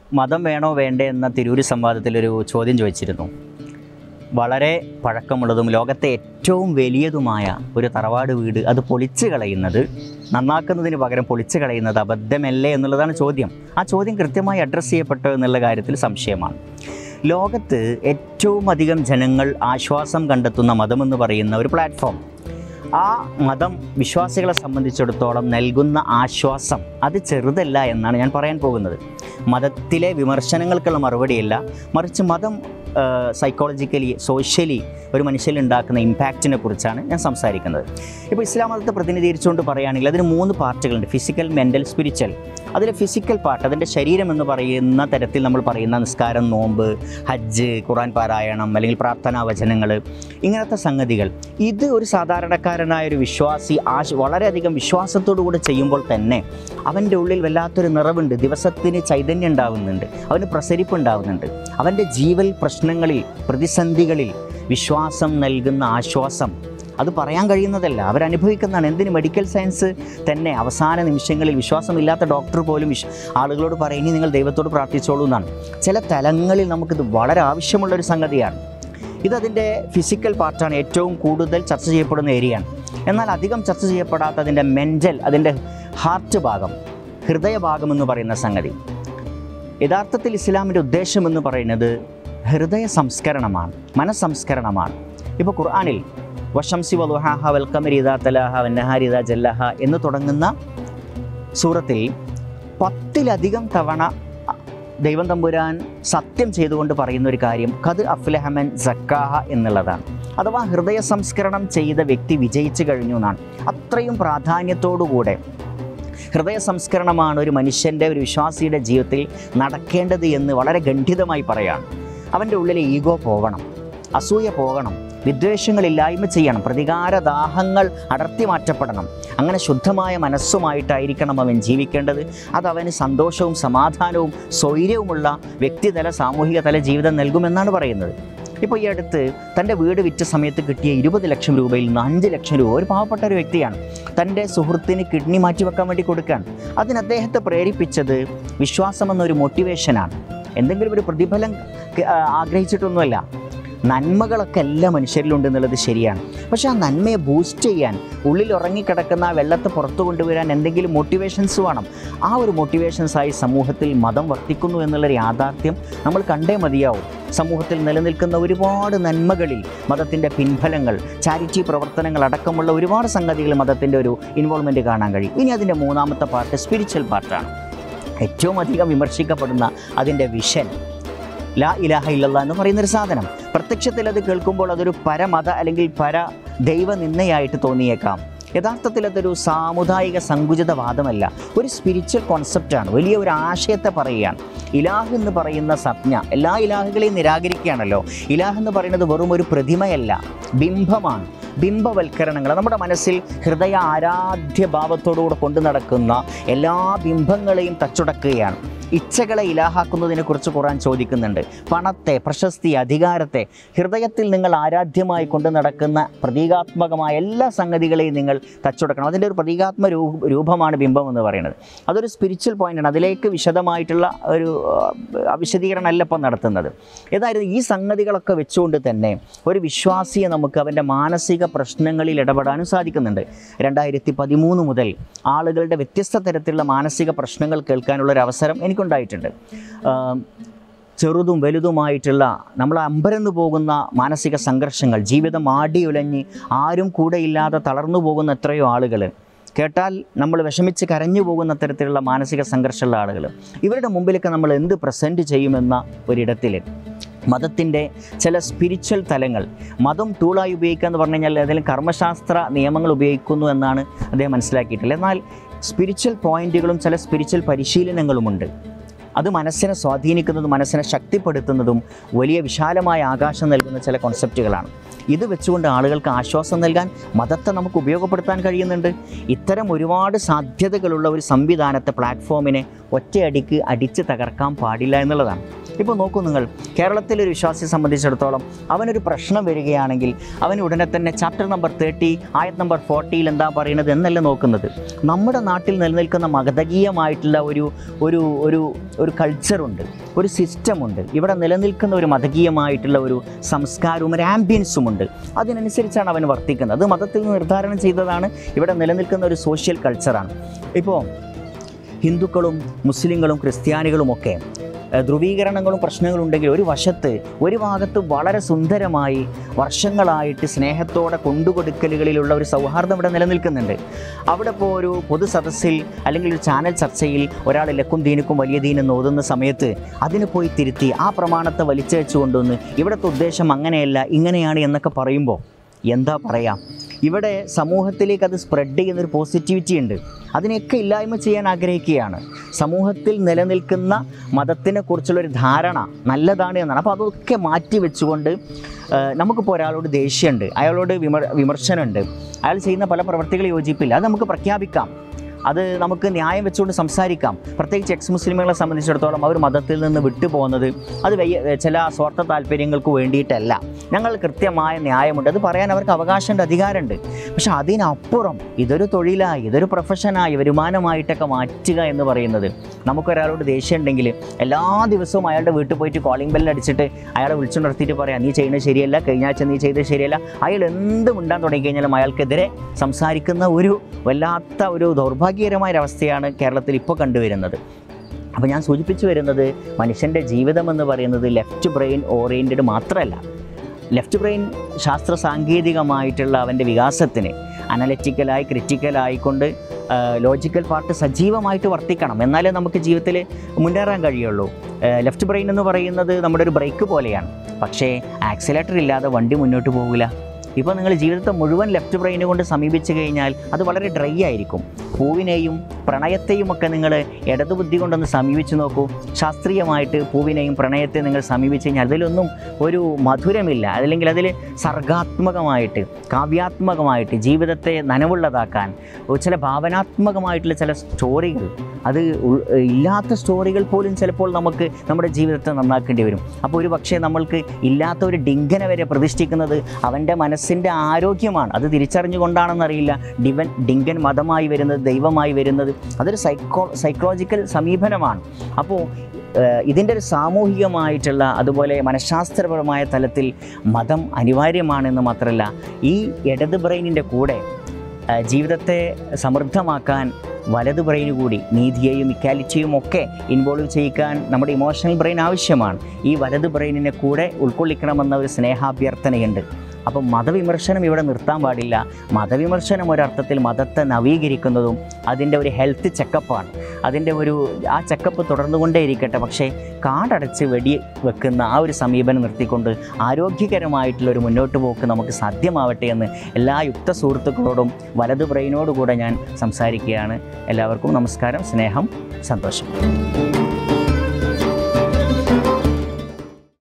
മതം വേണോ വേണ്ടേ എന്ന തിരൂര് സംവാദത്തിലൊരു ചോദ്യം ചോദിച്ചിരുന്നു വളരെ പഴക്കമുള്ളതും ലോകത്തെ ഏറ്റവും വലിയതുമായ ഒരു തറവാട് വീട് അത് പൊളിച്ചു കളയുന്നത് നന്നാക്കുന്നതിന് പകരം പൊളിച്ചു കളയുന്നത് അബദ്ധമല്ലേ എന്നുള്ളതാണ് ചോദ്യം ആ ചോദ്യം കൃത്യമായി അഡ്രസ്സ് ചെയ്യപ്പെട്ടോ എന്നുള്ള കാര്യത്തിൽ സംശയമാണ് ലോകത്ത് ഏറ്റവും അധികം ജനങ്ങൾ ആശ്വാസം കണ്ടെത്തുന്ന മതമെന്ന് പറയുന്ന ഒരു പ്ലാറ്റ്ഫോം ആ മതം വിശ്വാസികളെ സംബന്ധിച്ചിടത്തോളം നൽകുന്ന ആശ്വാസം അത് ചെറുതല്ല എന്നാണ് ഞാൻ പറയാൻ പോകുന്നത് മതത്തിലെ വിമർശനങ്ങൾക്കുള്ള മറുപടിയല്ല മറിച്ച് മതം സൈക്കോളജിക്കലി സോഷ്യലി ഒരു മനുഷ്യനിൽ ഉണ്ടാക്കുന്ന ഇമ്പാക്റ്റിനെ കുറിച്ചാണ് ഞാൻ സംസാരിക്കുന്നത് ഇപ്പോൾ ഇസ്ലാം മതത്തെ പ്രതിനിധീകരിച്ചുകൊണ്ട് പറയുകയാണെങ്കിൽ അതിന് മൂന്ന് പാർട്ടുകളുണ്ട് ഫിസിക്കൽ മെൻ്റൽ സ്പിരിച്വൽ അതിലെ ഫിസിക്കൽ പാർട്ട് അതിൻ്റെ ശരീരം എന്ന് പറയുന്ന തരത്തിൽ നമ്മൾ പറയുന്ന നിസ്കാരം നോമ്പ് ഹജ്ജ് ഖുറാൻ പാരായണം അല്ലെങ്കിൽ പ്രാർത്ഥനാ വചനങ്ങൾ ഇങ്ങനത്തെ സംഗതികൾ ഇത് ഒരു സാധാരണക്കാരനായ ഒരു വിശ്വാസി ആശ വളരെയധികം വിശ്വാസത്തോടു കൂടെ ചെയ്യുമ്പോൾ തന്നെ അവൻ്റെ ഉള്ളിൽ വല്ലാത്തൊരു നിറവുണ്ട് ദിവസത്തിന് ചൈതന്യം ഉണ്ടാവുന്നുണ്ട് അവന് പ്രസരിപ്പ് ഉണ്ടാവുന്നുണ്ട് അവൻ്റെ ജീവൽ പ്രശ്നങ്ങളിൽ പ്രതിസന്ധികളിൽ വിശ്വാസം നൽകുന്ന ആശ്വാസം അത് പറയാൻ കഴിയുന്നതല്ല അവരനുഭവിക്കുന്നതാണ് എന്തിന് മെഡിക്കൽ സയൻസ് തന്നെ അവസാന നിമിഷങ്ങളിൽ വിശ്വാസമില്ലാത്ത ഡോക്ടർ പോലും വിശ്വ ആളുകളോട് പറയും ഇനി നിങ്ങൾ ദൈവത്തോട് പ്രാർത്ഥിച്ചോളൂ എന്നാണ് ചില തലങ്ങളിൽ നമുക്കിത് വളരെ ആവശ്യമുള്ളൊരു സംഗതിയാണ് ഇതതിൻ്റെ ഫിസിക്കൽ പാർട്ടാണ് ഏറ്റവും കൂടുതൽ ചർച്ച ചെയ്യപ്പെടുന്ന ഏരിയയാണ് എന്നാൽ അധികം ചർച്ച ചെയ്യപ്പെടാത്ത അതിൻ്റെ മെൻ്റൽ അതിൻ്റെ ഹാർട്ട് ഭാഗം ഹൃദയഭാഗം എന്ന് പറയുന്ന സംഗതി യഥാർത്ഥത്തിൽ ഇസ്ലാമിൻ്റെ ഉദ്ദേശം എന്ന് പറയുന്നത് ഹൃദയ സംസ്കരണമാണ് മനസ്സംസ്കരണമാണ് ഇപ്പോൾ ഖുർആാനിൽ വശംസി വലുഹാഹ വൽക്കമരിത തലാഹ വന്നഹാരിത ജല്ലഹ എന്ന് തുടങ്ങുന്ന സൂറത്തിൽ പത്തിലധികം തവണ ദൈവം തമ്പുരാൻ സത്യം ചെയ്തുകൊണ്ട് പറയുന്ന ഒരു കാര്യം കത് അഫ്ലഹമൻ സക്കാഹ എന്നുള്ളതാണ് അഥവാ ഹൃദയ സംസ്കരണം ചെയ്ത വ്യക്തി വിജയിച്ചു കഴിഞ്ഞു എന്നാണ് അത്രയും പ്രാധാന്യത്തോടുകൂടെ ഹൃദയ സംസ്കരണമാണ് ഒരു മനുഷ്യൻ്റെ ഒരു വിശ്വാസിയുടെ ജീവിതത്തിൽ നടക്കേണ്ടത് എന്ന് വളരെ ഗണ്ഡിതമായി പറയാണ് അവൻ്റെ ഉള്ളിലെ ഈഗോ പോകണം അസൂയ പോകണം വിദ്വേഷങ്ങളില്ലായ്മ ചെയ്യണം പ്രതികാരദാഹങ്ങൾ അടർത്തി മാറ്റപ്പെടണം അങ്ങനെ ശുദ്ധമായ മനസ്സുമായിട്ടായിരിക്കണം അവൻ ജീവിക്കേണ്ടത് അത് അവന് സന്തോഷവും സമാധാനവും സ്വൈര്യവുമുള്ള വ്യക്തിതല സാമൂഹിക തല ജീവിതം നൽകുമെന്നാണ് പറയുന്നത് ഇപ്പോൾ ഈ അടുത്ത് തൻ്റെ വീട് വിറ്റ സമയത്ത് കിട്ടിയ ഇരുപത് ലക്ഷം രൂപയിൽ നിന്ന് അഞ്ച് ലക്ഷം രൂപ ഒരു പാവപ്പെട്ട ഒരു വ്യക്തിയാണ് തൻ്റെ സുഹൃത്തിന് കിഡ്നി മാറ്റി വെക്കാൻ വേണ്ടി കൊടുക്കാൻ അതിന് അദ്ദേഹത്തെ പ്രേരിപ്പിച്ചത് വിശ്വാസം എന്നൊരു മോട്ടിവേഷനാണ് എന്തെങ്കിലും ഒരു പ്രതിഫലം ആ, ആഗ്രഹിച്ചിട്ടൊന്നുമല്ല നന്മകളൊക്കെ എല്ലാ മനുഷ്യരിലുണ്ട് എന്നുള്ളത് ശരിയാണ് പക്ഷേ ആ നന്മയെ ബൂസ്റ്റ് ചെയ്യാൻ ഉള്ളിൽ ഉറങ്ങിക്കിടക്കുന്ന ആ വെള്ളത്തെ പുറത്തു കൊണ്ടുവരാൻ എന്തെങ്കിലും മോട്ടിവേഷൻസ് വേണം ആ ഒരു മോട്ടിവേഷൻസായി സമൂഹത്തിൽ മതം വർത്തിക്കുന്നു എന്നുള്ളൊരു യാഥാർത്ഥ്യം നമ്മൾ കണ്ടേ മതിയാവും സമൂഹത്തിൽ നിലനിൽക്കുന്ന ഒരുപാട് നന്മകളിൽ മതത്തിൻ്റെ പിൻഫലങ്ങൾ ചാരിറ്റി പ്രവർത്തനങ്ങൾ അടക്കമുള്ള ഒരുപാട് സംഗതികൾ മതത്തിൻ്റെ ഒരു ഇൻവോൾവ്മെൻറ്റ് കാണാൻ കഴിയും ഇനി അതിൻ്റെ മൂന്നാമത്തെ പാർട്ട് സ്പിരിച്വൽ പാർട്ടാണ് ഏറ്റവും അധികം വിമർശിക്കപ്പെടുന്ന അതിൻ്റെ വിഷൻ ലാ ഇലാഹ ഇല്ലല്ലാ എന്ന് പറയുന്നൊരു സാധനം പ്രത്യക്ഷത്തിൽ അത് കേൾക്കുമ്പോൾ അതൊരു പരമത അല്ലെങ്കിൽ പര ദൈവ നിന്നയായിട്ട് തോന്നിയേക്കാം യഥാർത്ഥത്തിൽ അതൊരു സാമുദായിക സങ്കുചിതവാദമല്ല ഒരു സ്പിരിച്വൽ കോൺസെപ്റ്റാണ് വലിയ ഒരു ആശയത്തെ പറയുകയാണ് ഇലാഹ് എന്ന് പറയുന്ന സംജ്ഞ എല്ലാ ഇലാഹുകളെയും നിരാകരിക്കുകയാണല്ലോ ഇലാഹ് എന്ന് പറയുന്നത് വെറും ഒരു പ്രതിമയല്ല ബിംബമാണ് ബിംബവൽക്കരണങ്ങൾ നമ്മുടെ മനസ്സിൽ ഹൃദയ ആരാധ്യ ഭാവത്തോടുകൂടെ കൊണ്ടു നടക്കുന്ന എല്ലാ ബിംബങ്ങളെയും തച്ചുടക്കുകയാണ് ഇച്ഛകളെ ഇലാഹാക്കുന്നതിനെ കുറിച്ച് ഖുറാൻ ചോദിക്കുന്നുണ്ട് പണത്തെ പ്രശസ്തി അധികാരത്തെ ഹൃദയത്തിൽ നിങ്ങൾ ആരാധ്യമായി കൊണ്ടു നടക്കുന്ന പ്രതീകാത്മകമായ എല്ലാ സംഗതികളെയും നിങ്ങൾ തച്ചുടക്കണം അതിൻ്റെ ഒരു പ്രതീകാത്മ രൂ- രൂപമാണ് ബിംബം എന്ന് പറയുന്നത് അതൊരു സ്പിരിച്വൽ പോയിന്റാണ് അതിലേക്ക് വിശദമായിട്ടുള്ള ഒരു ആ, വിശദീകരണമല്ല ഇപ്പം നടത്തുന്നത് ഏതായാലും ഈ സംഗതികളൊക്കെ വെച്ചുകൊണ്ട് തന്നെ ഒരു വിശ്വാസിയെ നമുക്ക് അവൻ്റെ മാനസിക പ്രശ്നങ്ങളിൽ ഇടപെടാനും സാധിക്കുന്നുണ്ട് രണ്ടായിരത്തി പതിമൂന്ന് മുതൽ ആളുകളുടെ വ്യത്യസ്ത തരത്തിലുള്ള മാനസിക പ്രശ്നങ്ങൾ കേൾക്കാനുള്ള ഒരു അവസരം എനിക്കുണ്ടായിട്ടുണ്ട് ആം, ചെറുതും വലുതുമായിട്ടുള്ള നമ്മൾ അമ്പരന്ന് പോകുന്ന മാനസിക സംഘർഷങ്ങൾ ജീവിതം ആടിയുലഞ്ഞ് ആരും കൂടെയില്ലാതെ തളർന്നു പോകുന്ന എത്രയോ ആളുകൾ കേട്ടാൽ നമ്മൾ വിഷമിച്ച് കരഞ്ഞു പോകുന്ന തരത്തിലുള്ള മാനസിക സംഘർഷമുള്ള ആളുകൾ ഇവരുടെ മുമ്പിലൊക്കെ നമ്മൾ എന്ത് പ്രസൻറ്റ് ചെയ്യുമെന്ന ഒരിടത്തിൽ മതത്തിൻ്റെ ചില സ്പിരിച്വൽ തലങ്ങൾ മതം ടൂളായി ഉപയോഗിക്കുക എന്ന് പറഞ്ഞു കഴിഞ്ഞാൽ ഏതെങ്കിലും കർമ്മശാസ്ത്ര നിയമങ്ങൾ ഉപയോഗിക്കുന്നു എന്നാണ് അദ്ദേഹം മനസ്സിലാക്കിയിട്ടുള്ളത് എന്നാൽ സ്പിരിച്വൽ പോയിന്റുകളും ചില സ്പിരിച്വൽ പരിശീലനങ്ങളുമുണ്ട് അത് മനസ്സിനെ സ്വാധീനിക്കുന്നതും മനസ്സിനെ ശക്തിപ്പെടുത്തുന്നതും വലിയ വിശാലമായ ആകാശം നൽകുന്ന ചില കോൺസെപ്റ്റുകളാണ് ഇത് വെച്ചുകൊണ്ട് ആളുകൾക്ക് ആശ്വാസം നൽകാൻ മതത്തെ നമുക്ക് ഉപയോഗപ്പെടുത്താൻ കഴിയുന്നുണ്ട് ഇത്തരം ഒരുപാട് സാധ്യതകളുള്ള ഒരു സംവിധാനത്തെ പ്ലാറ്റ്ഫോമിനെ ഒറ്റയടിക്ക് അടിച്ച് തകർക്കാൻ പാടില്ല എന്നുള്ളതാണ് ഇപ്പോൾ നോക്കൂ നിങ്ങൾ കേരളത്തിലെ ഒരു വിശ്വാസിയെ സംബന്ധിച്ചിടത്തോളം അവനൊരു പ്രശ്നം വരികയാണെങ്കിൽ അവൻ ഉടനെ തന്നെ ചാപ്റ്റർ നമ്പർ തേർട്ടി ആയത് നമ്പർ ഫോർട്ടിയിൽ എന്താ പറയുന്നത് എന്നല്ല നോക്കുന്നത് നമ്മുടെ നാട്ടിൽ നിലനിൽക്കുന്ന മതകീയമായിട്ടുള്ള ഒരു ഒരു ഒരു ഒരു ഒരു കൾച്ചറുണ്ട് ഒരു സിസ്റ്റമുണ്ട് ഇവിടെ നിലനിൽക്കുന്ന ഒരു മതകീയമായിട്ടുള്ള ഒരു സംസ്കാരവും ഒരു ആംബിയൻസും ഉണ്ട് അതിനനുസരിച്ചാണ് അവൻ വർത്തിക്കുന്നത് അത് മതത്തിൽ നിന്ന് നിർദ്ധാരണം ചെയ്തതാണ് ഇവിടെ നിലനിൽക്കുന്ന ഒരു സോഷ്യൽ കൾച്ചറാണ് ഇപ്പോൾ ഹിന്ദുക്കളും മുസ്ലിങ്ങളും ക്രിസ്ത്യാനികളുമൊക്കെ ഏഹ്, ധ്രുവീകരണങ്ങളും പ്രശ്നങ്ങളും ഉണ്ടെങ്കിൽ ഒരു വശത്ത് ഒരു ഭാഗത്ത് വളരെ സുന്ദരമായി വർഷങ്ങളായിട്ട് സ്നേഹത്തോടെ കൊണ്ടുകൊടുക്കലുകളിലുള്ള ഒരു സൗഹാർദ്ദം ഇവിടെ നിലനിൽക്കുന്നുണ്ട് അവിടെ ഇപ്പോൾ ഒരു പൊതു സദസ്സിൽ അല്ലെങ്കിൽ ഒരു ചാനൽ ചർച്ചയിൽ ഒരാൾ ലക്കും ദീനുക്കും വലിയ ദീനെന്ന് ഓതുന്ന സമയത്ത് അതിന് പോയി തിരുത്തി ആ പ്രമാണത്തെ വലിച്ചയച്ചു കൊണ്ടുവന്ന് ഇവിടുത്തെ ഉദ്ദേശം അങ്ങനെയല്ല ഇങ്ങനെയാണ് എന്നൊക്കെ പറയുമ്പോൾ എന്താ പറയാ ഇവിടെ സമൂഹത്തിലേക്ക് അത് സ്പ്രെഡ് ചെയ്യുന്നൊരു പോസിറ്റിവിറ്റി ഉണ്ട് അതിനെയൊക്കെ ഇല്ലായ്മ ചെയ്യാൻ ആഗ്രഹിക്കുകയാണ് സമൂഹത്തിൽ നിലനിൽക്കുന്ന മതത്തിനെ കുറിച്ചുള്ളൊരു ധാരണ നല്ലതാണ് എന്നാണ് അപ്പോൾ അതൊക്കെ മാറ്റി വെച്ചുകൊണ്ട് ഏഹ്, നമുക്കിപ്പോൾ ഒരാളോട് ദേഷ്യമുണ്ട് അയാളോട് വിമർ വിമർശനമുണ്ട് അയാൾ ചെയ്യുന്ന പല പ്രവർത്തികൾ യോജിപ്പില്ല അത് നമുക്ക് പ്രഖ്യാപിക്കാം അത് നമുക്ക് ന്യായം വെച്ചുകൊണ്ട് സംസാരിക്കാം പ്രത്യേകിച്ച് എക്സ് മുസ്ലിമുകളെ സംബന്ധിച്ചിടത്തോളം അവർ മതത്തിൽ നിന്ന് വിട്ടുപോകുന്നത് അത് വയ്യ ചില സ്വാർത്ഥ താല്പര്യങ്ങൾക്ക് വേണ്ടിയിട്ടല്ല ഞങ്ങൾ കൃത്യമായ ന്യായമുണ്ട് അത് പറയാൻ അവർക്ക് അവകാശമുണ്ട് അധികാരമുണ്ട് പക്ഷെ അതിനപ്പുറം ഇതൊരു തൊഴിലായി ഇതൊരു പ്രൊഫഷനായി വരുമാനമായിട്ടൊക്കെ മാറ്റുക എന്ന് പറയുന്നത് നമുക്കൊരാളോട് ദേഷ്യം ഉണ്ടെങ്കിൽ എല്ലാ ദിവസവും അയാളുടെ വീട്ടിൽ പോയിട്ട് കോളിംഗ് ബെല്ലിൽ അടിച്ചിട്ട് അയാളെ വിളിച്ചു നിർത്തിയിട്ട് പറയാം നീ ചെയ്യുന്നത് ശരിയല്ല കഴിഞ്ഞ ആഴ്ച നീ ചെയ്തത് ശരിയല്ല അയാൾ എന്ത് മിണ്ടാൻ തുടങ്ങി കഴിഞ്ഞാലും അയാൾക്കെതിരെ സംസാരിക്കുന്ന ഒരു വല്ലാത്ത ഒരു ദൗർഭാഗ്യകരമായ ഒരു അവസ്ഥയാണ് കേരളത്തിൽ ഇപ്പോൾ കണ്ടുവരുന്നത് അപ്പോൾ ഞാൻ സൂചിപ്പിച്ചു വരുന്നത് മനുഷ്യൻ്റെ ജീവിതം എന്ന് പറയുന്നത് ലെഫ്റ്റ് ബ്രെയിൻ ഓറിയൻറ്റഡ് മാത്രമല്ല ലെഫ്റ്റ് ബ്രെയിൻ ശാസ്ത്ര സാങ്കേതികമായിട്ടുള്ള അവൻ്റെ വികാസത്തിന് അനലറ്റിക്കലായി ക്രിറ്റിക്കലായിക്കൊണ്ട് ലോജിക്കൽ പാർട്ട് സജീവമായിട്ട് വർത്തിക്കണം എന്നാലേ നമുക്ക് ജീവിതത്തിൽ മുന്നേറാൻ കഴിയുള്ളൂ ലെഫ്റ്റ് ബ്രെയിൻ എന്ന് പറയുന്നത് നമ്മുടെ ഒരു ബ്രേക്ക് പോലെയാണ് പക്ഷേ ആക്സിലേറ്റർ ഇല്ലാതെ വണ്ടി മുന്നോട്ട് പോകില്ല ഇപ്പോൾ നിങ്ങൾ ജീവിതത്തെ മുഴുവൻ ലെഫ്റ്റ് ബ്രെയിൻ കൊണ്ട് സമീപിച്ചു കഴിഞ്ഞാൽ അത് വളരെ ഡ്രൈ ആയിരിക്കും പൂവിനെയും പ്രണയത്തെയും ഒക്കെ നിങ്ങൾ ഇടതുബുദ്ധി കൊണ്ടൊന്ന് സമീപിച്ച് നോക്കൂ ശാസ്ത്രീയമായിട്ട് പൂവിനെയും പ്രണയത്തെ നിങ്ങൾ സമീപിച്ച് കഴിഞ്ഞാൽ അതിലൊന്നും ഒരു മധുരമില്ല അല്ലെങ്കിൽ അതിൽ സർഗാത്മകമായിട്ട് കാവ്യാത്മകമായിട്ട് ജീവിതത്തെ നനവുള്ളതാക്കാൻ ചില ഭാവനാത്മകമായിട്ടുള്ള ചില സ്റ്റോറികൾ അത് ഉൾ- ഇല്ലാത്ത സ്റ്റോറികൾ പോലും ചിലപ്പോൾ നമുക്ക് നമ്മുടെ ജീവിതത്തെ നന്നാക്കേണ്ടി വരും അപ്പോൾ ഒരു പക്ഷേ നമ്മൾക്ക് ഇല്ലാത്ത ഒരു ഡിങ്കനെ വരെ പ്രതിഷ്ഠിക്കുന്നത് അവൻ്റെ മനസ്സിൻ്റെ ആരോഗ്യമാണ് അത് തിരിച്ചറിഞ്ഞുകൊണ്ടാണെന്നറിയില്ല ഡിവൻ ഡിങ്കൻ മതമായി വരുന്നത് ദൈവമായി വരുന്നത് അതൊരു സൈക്കോ സൈക്കോളജിക്കൽ സമീപനമാണ് അപ്പോൾ ഏഹ്, ഇതിൻ്റെ ഒരു സാമൂഹികമായിട്ടുള്ള അതുപോലെ മനഃശാസ്ത്രപരമായ തലത്തിൽ മതം അനിവാര്യമാണെന്ന് മാത്രമല്ല ഈ ഇടത് ബ്രെയിനിൻ്റെ കൂടെ ഏഹ്, ജീവിതത്തെ സമൃദ്ധമാക്കാൻ വലത് ബ്രെയിൻ കൂടി നീതിയെയും ഇക്വാലിറ്റിയും ഒക്കെ ഇൻവോൾവ് ചെയ്യിക്കാൻ നമ്മുടെ ഇമോഷണൽ ബ്രെയിൻ ആവശ്യമാണ് ഈ വലത് ബ്രെയിനിനെ കൂടെ ഉൾക്കൊള്ളിക്കണമെന്ന ഒരു സ്നേഹാഭ്യർത്ഥനയുണ്ട് അപ്പം മതവിമർശനം ഇവിടെ നിർത്താൻ പാടില്ല മതവിമർശനം ഒരർത്ഥത്തിൽ മതത്തെ നവീകരിക്കുന്നതും അതിൻ്റെ ഒരു ഹെൽത്ത് ചെക്കപ്പാണ് അതിൻ്റെ ഒരു ആ ചെക്കപ്പ് തുടർന്നുകൊണ്ടേ ഇരിക്കട്ടെ പക്ഷേ കാടടച്ച് വെടി വെക്കുന്ന ആ ഒരു സമീപനം നിർത്തിക്കൊണ്ട് ആരോഗ്യകരമായിട്ടുള്ള ഒരു മുന്നോട്ട് പോക്ക് നമുക്ക് സാധ്യമാവട്ടെ എന്ന് എല്ലാ യുക്ത സുഹൃത്തുക്കളോടും വലത് ബ്രെയിനോടുകൂടെ ഞാൻ സംസാരിക്കുകയാണ് എല്ലാവർക്കും നമസ്കാരം സ്നേഹം സന്തോഷം